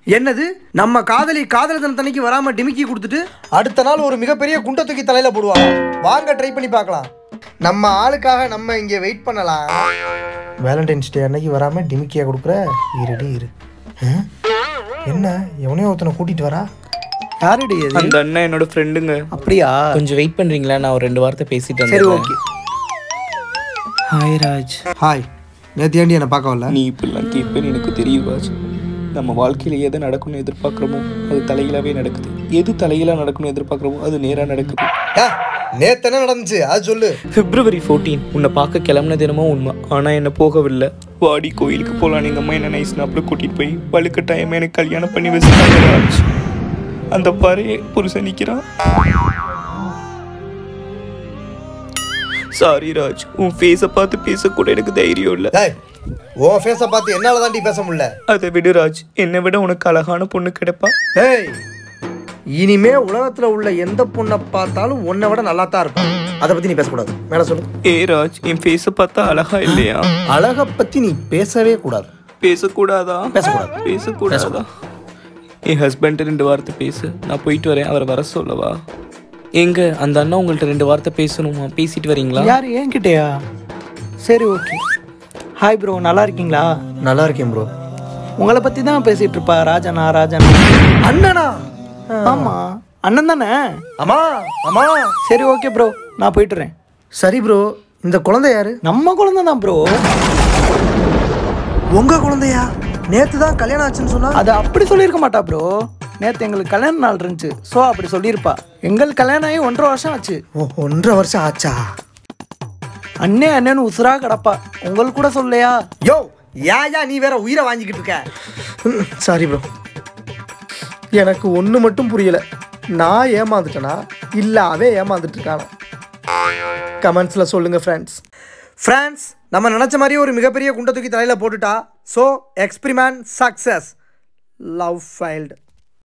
என்னது நம்ம காதலி காதல தினத்தன்னைக்கு வராம டிமிக்கி கொடுத்துட்டு அடுத்த நாள் ஒரு மிகப்பெரிய குண்டை தூக்கி தலையில போடுவாங்க வாங்க ட்ரை பண்ணி பார்க்கலாம் நம்ம ஆளுக்காக நம்ம இங்கே வெயிட் பண்ணலாம் வேலண்டைன்ஸ் டே அன்னைக்கு வராம டிமிக்கியா கொடுக்குற இருடி இரு ஆ? என்ன எவனையோ ஒருத்தனை கூட்டிட்டு வரா யாருடி அது அந்த அண்ணன் என்னோட ஃப்ரெண்டுங்க அப்படியா கொஞ்சம் வெயிட் பண்றீங்களா நான் ஒரு ரெண்டு வார்த்தை பேசிட்டு சரி வந்துடுறேன் ஓகே ஹாய் ராஜ் ஹாய் நேற்று ஏண்டி என்னை பார்க்க வரல நீ இப்படிலாம் கேட்பேன்னு எனக்கு தெரியும் ராஜ் நம்ம வாழ்க்கையில் எதை நடக்கணும்னு எதிர்பார்க்குறோமோ அது தலையிலாவே நடக்குது எது தலையிலாக நடக்கணும்னு எதிர்பார்க்குறோமோ அது நேராக நடக்குது ஏ, நேத்து என்ன நடந்துச்சு அது சொல்லு பிப்ரவரி ஃபோர்டீன் உன்னை பார்க்க கிளம்புன தினமும் உண்மை ஆனால் என்ன போகவில்லை வாடி கோயிலுக்கு போகலாம் எங்கள் அம்மா என்ன நைஸ் நாப்பில் கூட்டிகிட்டு போய் வழுக்க டைம் எனக்கு கல்யாணம் பண்ணி வச்சுட்டாங்க ராஜ் அந்த பாரு புருஷன் நிற்கிறான் சாரி ராஜ் உன் ஃபேஸை பார்த்து பேசக்கூட எனக்கு தைரியம் இல்லை டேய் உன் ஃபேஸை பார்த்து என்னால தாண்டி பேச முடியல அதை விடு ராஜ் என்னை விட உனக்கு அழகான பொண்ணு கிடைப்பா ஏய் இனிமே உலகத்துல உள்ள எந்த பொண்ணை பார்த்தாலும் உன்னை விட நல்லா தான் இருப்பான் அதை பத்தி நீ பேசக்கூடாது மேல சொல்லு ஏ ராஜ் என் ஃபேஸை பார்த்தா அழகா இல்லையா அழகை பத்தி நீ பேசவே கூடாது பேசக்கூடாதா பேசக்கூடாது. பேசக்கூடாதா என் ஹஸ்பண்ட் ரெண்டு வார்த்தை பேசு நான் போயிட்டு வரேன் அவரை வர சொல்லவா எங்க அந்த அண்ணா உங்கள்ட்ட ரெண்டு வார்த்தை பேசணுமா பேசிட்டு வரீங்களா யார் என்கிட்டயா சரி ஓகே ஹாய் ப்ரோ நல்லா இருக்கீங்களா நல்லா இருக்கேன் ப்ரோ உங்களை பற்றி தான் பேசிகிட்டு இருப்பா ராஜனா ராஜனா அண்ணனா ஆமா அண்ணன் தானே அம்மா அம்மா சரி ஓகே ப்ரோ நான் போயிட்டுறேன் சரி ப்ரோ இந்த குழந்தை யாரு நம்ம குழந்தை தான் ப்ரோ உங்க குழந்தையா நேத்து தான் கல்யாணம் ஆச்சுன்னு சொன்னா அது அப்படி சொல்லியிருக்க மாட்டா ப்ரோ நேற்று எங்களுக்கு கல்யாண நாள் இருந்துச்சு ஸோ அப்படி சொல்லியிருப்பா எங்களுக்கு கல்யாணம் ஆகி ஒன்றரை வருஷம் ஆச்சு ஓ, ஒன்றரை வருஷம் ஆச்சா அண்ணே அண்ணன்னு உசுரா கிடப்பா உங்களுக்கு கூட சொல்லையா யோ ஏயா நீ வேற உயிரை வாங்கிக்கிட்டு இருக்க சாரி ப்ரோ எனக்கு ஒன்று மட்டும் புரியல நான் ஏமாந்துட்டேனா இல்லை அவன் ஏமாந்துட்டு இருக்கானா கமெண்ட்ஸில் சொல்லுங்கள் ஃப்ரெண்ட்ஸ் ஃப்ரெண்ட்ஸ் நம்ம நினச்ச மாதிரியே ஒரு மிகப்பெரிய குண்டை தூக்கி தலையில் போட்டுட்டா so experiment success love filed